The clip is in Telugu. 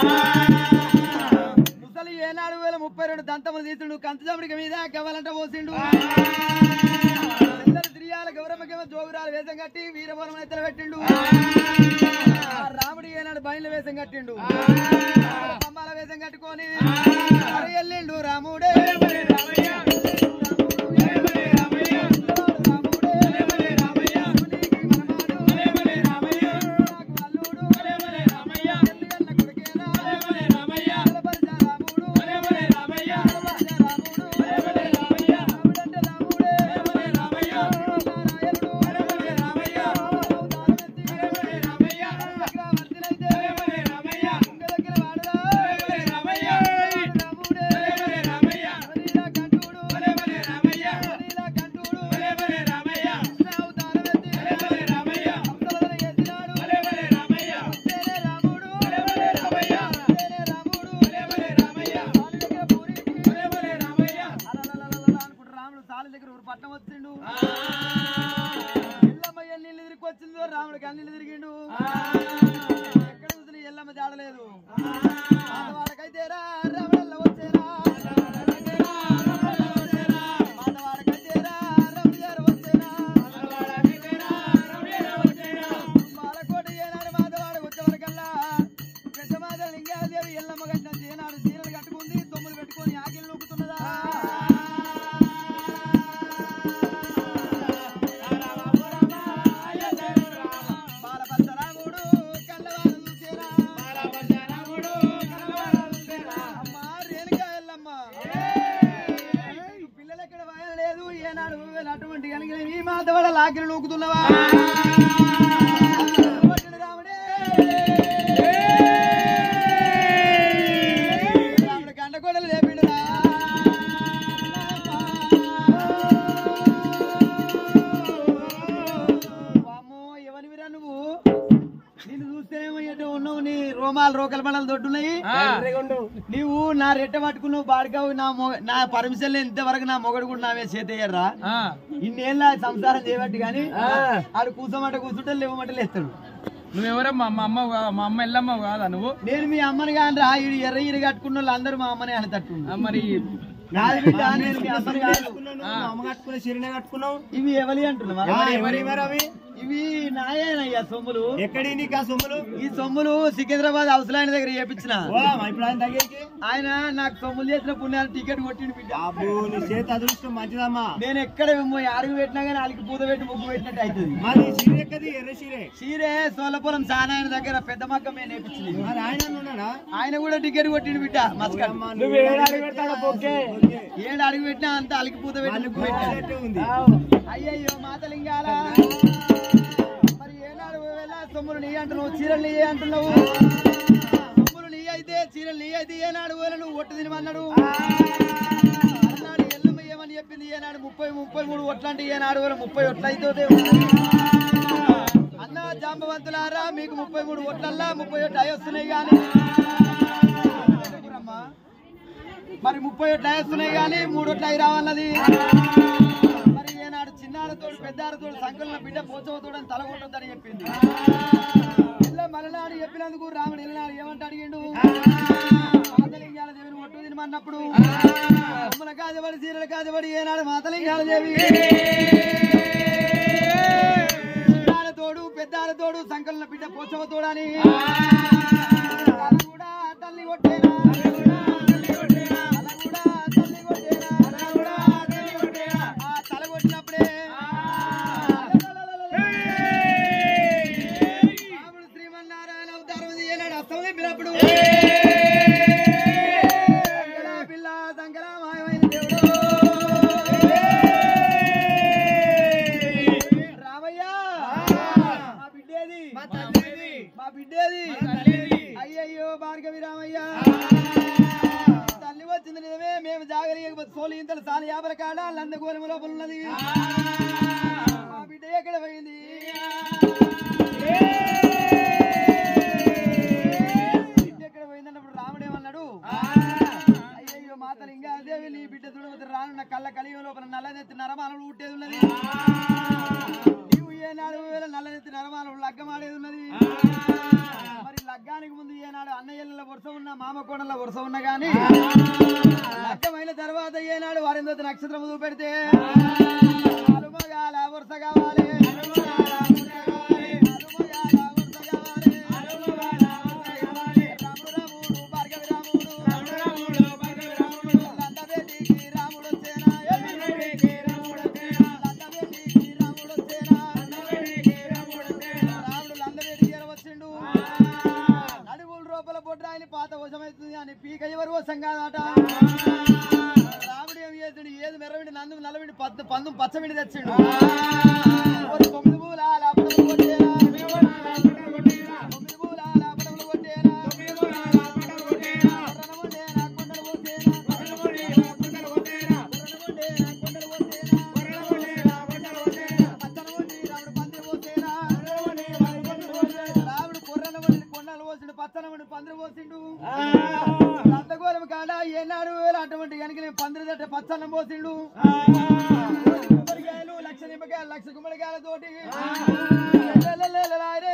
ముసలి ఏనాడు వేల ముప్పై రెండు దంతములు తీసిండు కంచజముడికి మీద గవ్వలంట పోసిండు ఇద్దరు తిరియాల గౌరమ్మకేమో జోగురాలు వేషం కట్టి వీరవరం ఎత్తలు పెట్టిండు ఆ రాముడు ఏనాడు బయలు వేషం కట్టిండు స్తంభాల వేషం కట్టుకొని మరి ఎల్లిండు రాముడే రాముడు సాల దగ్గర ఒక పట్టణం వచ్చిండు ఎల్లమ్మ ఎన్ని తిరిగి వచ్చిందో రాముడికి అన్ని తిరిగిండు ఎక్కడ చూసిన ఎల్లమ్మ జాడలేదు మాధవాడకైతే రా రాముడల్ల వచ్చేరా మాధవాడకైతే రా రమజారు వచ్చేరా బాలకోట ఏనాడు మాధవాడ వచ్చేవరకల్లా పెద్ద మాధవ లింగాదేవి ఎల్లమ్మ కట్టిన ఏనాడు చీరలు కట్టుకుంది తొమ్ములు పెట్టుకొని ఆకిలు నూకుతున్నదా బాలపరశరాముడు కళ్ళవారు చూసేరా. అమ్మా, రేణుకా ఎల్లమ్మ. పిల్లలు ఎక్కడ వాయన లేదు ఏనాడు అటువంటి కలిగిన ఈ మాధవడ లాకిరి నూకుతున్నవా కొట్టిన రాముడే. రాముడు గండగొడలు లేపిండురా. వామ్మో, ఎవరివిరా నువ్వు నిన్ను చూస్తేనేమో ఎటు ఉన్నావు నీ రోమాలు రోకల బండలు దొడ్డున్నాయి నీవు నా రెట్ట పట్టుకున్నావు బాడుకావు నా మొగ నా పర్మిషన్ ఇంతవరకు నా మొగడు కూడా నా మీద చేతయ్యారా ఇన్నేళ్ళ సంసారం చేయబట్టి కానీ ఆడు కూర్చోమంట కూర్చుంటే లేవమంటే లేస్తాడు నువ్వెవరమ్మా మా అమ్మ మా అమ్మ ఎల్లమ్మ కాదా నువ్వు నేను మీ అమ్మని కానీ రా ఈడు ఎర్ర ఈరు కట్టుకున్న వాళ్ళు అందరూ మా అమ్మని అని తట్టు ఆ, మరి నాది బిడ్డ, నేను మీ అమ్మని కాదు అమ్మ కట్టుకునే చీరనే కట్టుకున్నావు ఇవి ఎవరి అంటున్నావా ఎవరి మరి అవి ఇవి నాయేనయ్యా సొమ్ములు ఎక్కడి నీకు ఆ సొమ్ములు ఈ సొమ్ములు సికింద్రాబాద్ అవసరాయన దగ్గర చేపించిన ఓ, ఇప్పుడు ఆయన దగ్గరికి ఆయన నాకు సొమ్ములు చేసిన పుణ్యాన్ని టికెట్ కొట్టిండు బిడ్డ అబ్బో నీ చేతి అదృష్టం మంచిదమ్మా నేను ఎక్కడ ఏమో అడుగు పెట్టినా కానీ వాళ్ళకి పూత పెట్టి ముగ్గు పెట్టినట్టు అవుతుంది మరి చీర ఎక్కది ఎర్ర చీరే చీరే సోలపురం సానాయన దగ్గర పెద్ద మక్క మేము నేర్పించింది మరి ఆయన ఉన్నాడా ఆయన కూడా టికెట్ కొట్టిండు బిడ్డ మస్కట్ నువ్వు ఏడు అడుగు పెట్టాలా బొక్కే? ఏడు అడుగు పెట్టినా అంత అలికి పూత పెట్టి ముగ్గు పెట్టాను అట్టే ఉంది అయ్యయ్యో మాతలింగాల మరి ఏనాడు వెళ్ళా సొమ్ములు నీ అంటున్నావు చీరలు నీ అంటున్నావు సొమ్ములు నీ అయితే చీరలు నీ అయితే ఏనాడు వేల నువ్వు ఒట్టు తినమన్నాడు అన్నాడు ఎల్లమ్మ ఏమని చెప్పింది ఏనాడు ముప్పై ముప్పై మూడు ఒట్లాంటి ఏనాడు వేల ముప్పై ఒట్లు అయితే అన్న జాంబవంతులారా మీకు ముప్పై మూడు ఒట్లల్లా ముప్పై ఒట్లు అయి వస్తున్నాయి కానీ మరి ముప్పై ఒట్లు అయి వస్తున్నాయి కానీ మూడు ఒట్లు అయి రావాలన్నది మరి ఏనాడు చిన్నారతోడు పెద్దారతోడు సంకలన బిడ్డ పోచవతోడని తలగొట్టొద్దని చెప్పింది ఇలా మలనాడు చెప్పినందుకు రాముడు వెళ్ళినాడు ఏమంట అడిగిండు మాతలింగాల దేవిని ఒట్టు తినమన్నప్పుడు అమ్మల కాజబడి చీరల కాజబడి ఏనాడు మాతలింగాల దేవి చిన్నారతోడు పెద్దారతోడు సంకలన బిడ్డ పోచవతోడని తల కూడా తల్లి కొట్టేనా తల కూడా తల్లి కొట్టేనా ఆ తల కొట్టినప్పుడే రాముడు శ్రీమన్నారాయణ అవతారం ఏనాడు అస్తం చెప్పినప్పుడు సంకరా పిల్ల సంకరా మాయమైన దేవుడు రామయ్య మా బిడ్డేది మా బిడ్డేది అయ్యయ్యో భార్గవి రామయ్య తల్లి వచ్చింది నిజమే మేము జాగలేకపోతే సోలు ఇంతలు సాలు యాభై కాడ లందగోలము లోపల ఉన్నది మా బిడ్డ ఎక్కడ పోయింది బిడ్డ ఎక్కడ పోయిందన్నప్పుడు రాముడేమన్నాడు అయ్యయ్యో మాతలు ఇంకా దేవి నీ బిడ్డ చూడవద్దు రాను నా కళ్ళ కలిగి లోపల నల్లనెత్తి నరమానలు ఉట్టేది ఉన్నది నీవు ఏనాడు వేల నల్లనెత్తి నరమానలు లగ్గమాడేది ఉన్నది మరి లగ్గ లగ్గానికి ముందు ఏనాడు అన్నయ్యల వరుస ఉన్న మామ కోడల వరుస ఉన్న గాని లగ్గమైన తర్వాత ఏనాడు వారిందో నక్షత్రం చూపెడితే అలుమగాల వరుస కావాలి అలుమగాల వరుస కావాలి. రాముడు రాముడు భార్గవి రాముడు లండబెట్టికి రాముడు వచ్చేనా లండబెట్టికి రాముడు వచ్చేనా రాముడు లండబెట్టికి వచ్చిండు నడుగుల రూపల బొడ్రాయిని పాత వశమవుతుంది అని పీక ఎవరు వశం కాదట రాముడు ఏం చేసిండు ఏది మెరవిండి నందు నలవిండి పద్దు పందు పచ్చమిడి తెచ్చిండు ఓరి తొమ్మిది పూలాల పడవలు కొట్టేరా. తొమ్మిది పూలాల పడవలు కొట్టేరా. కొర్రన ఉండేరా, కొండలు పోసేరా. కొర్రన ఉండేరా, కొండలు పోసేరా. పచ్చన ఉండి రాముడు పందిరి పోసేరా. రాముడు కొర్రన ఉండి కొండలు పోసిండు పచ్చన ఉండి పందిరి పోసిండు నందగోళం కాడ ఏనాడు అటువంటి కనుక నేను పందిరి తట్టే పచ్చన్నం పోసిండు గుమ్మడికాయలు లక్ష నిమ్మకాయలు లక్ష గుమ్మడికాయలతోటి